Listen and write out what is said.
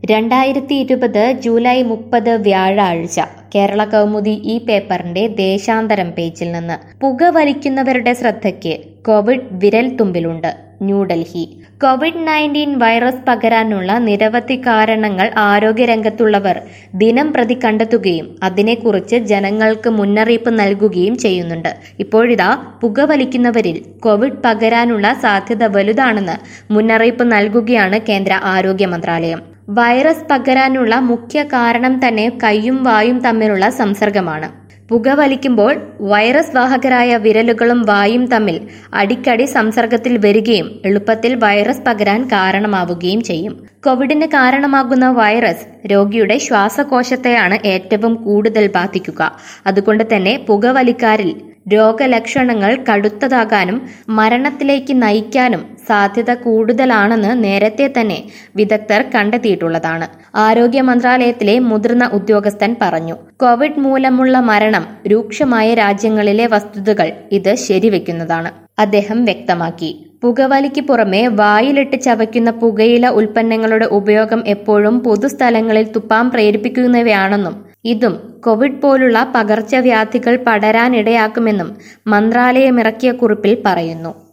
രണ്ടായിരത്തി ഇരുപത് ജൂലൈ മുപ്പത് വ്യാഴാഴ്ച കേരള കൗമുദി ഈ പേപ്പറിന്റെ ദേശാന്തരം പേജിൽ നിന്ന് പുകവലിക്കുന്നവരുടെ ശ്രദ്ധയ്ക്ക് കോവിഡ് വിരൽ തുമ്പിലുണ്ട് ന്യൂഡൽഹി കോവിഡ് നയൻറ്റീൻ വൈറസ് പകരാനുള്ള നിരവധി കാരണങ്ങൾ ആരോഗ്യരംഗത്തുള്ളവർ ദിനം പ്രതി കണ്ടെത്തുകയും അതിനെക്കുറിച്ച് ജനങ്ങൾക്ക് മുന്നറിയിപ്പ് നൽകുകയും ചെയ്യുന്നുണ്ട് ഇപ്പോഴിതാ പുകവലിക്കുന്നവരിൽ കോവിഡ് പകരാനുള്ള സാധ്യത വലുതാണെന്ന് മുന്നറിയിപ്പ് നൽകുകയാണ് കേന്ദ്ര ആരോഗ്യ മന്ത്രാലയം വൈറസ് പകരാനുള്ള മുഖ്യ കാരണം തന്നെ കൈയും വായും തമ്മിലുള്ള സംസർഗമാണ് പുകവലിക്കുമ്പോൾ വൈറസ് വാഹകരായ വിരലുകളും വായും തമ്മിൽ അടിക്കടി സംസർഗത്തിൽ വരികയും എളുപ്പത്തിൽ വൈറസ് പകരാൻ കാരണമാവുകയും ചെയ്യും കോവിഡിന് കാരണമാകുന്ന വൈറസ് രോഗിയുടെ ശ്വാസകോശത്തെയാണ് ഏറ്റവും കൂടുതൽ ബാധിക്കുക അതുകൊണ്ട് തന്നെ പുകവലിക്കാരിൽ രോഗലക്ഷണങ്ങൾ കടുത്തതാകാനും മരണത്തിലേക്ക് നയിക്കാനും സാധ്യത കൂടുതലാണെന്ന് നേരത്തെ തന്നെ വിദഗ്ധർ കണ്ടെത്തിയിട്ടുള്ളതാണ് ആരോഗ്യ മന്ത്രാലയത്തിലെ മുതിർന്ന ഉദ്യോഗസ്ഥൻ പറഞ്ഞു കോവിഡ് മൂലമുള്ള മരണം രൂക്ഷമായ രാജ്യങ്ങളിലെ വസ്തുതകൾ ഇത് ശരിവെക്കുന്നതാണ് അദ്ദേഹം വ്യക്തമാക്കി പുകവലിക്ക് പുറമെ വായിലിട്ട് ചവയ്ക്കുന്ന പുകയില ഉൽപ്പന്നങ്ങളുടെ ഉപയോഗം എപ്പോഴും പൊതുസ്ഥലങ്ങളിൽ തുപ്പാൻ പ്രേരിപ്പിക്കുന്നവയാണെന്നും ഇതും കോവിഡ് പോലുള്ള പകർച്ചവ്യാധികൾ പടരാനിടയാക്കുമെന്നും മന്ത്രാലയമിറക്കിയ കുറിപ്പിൽ പറയുന്നു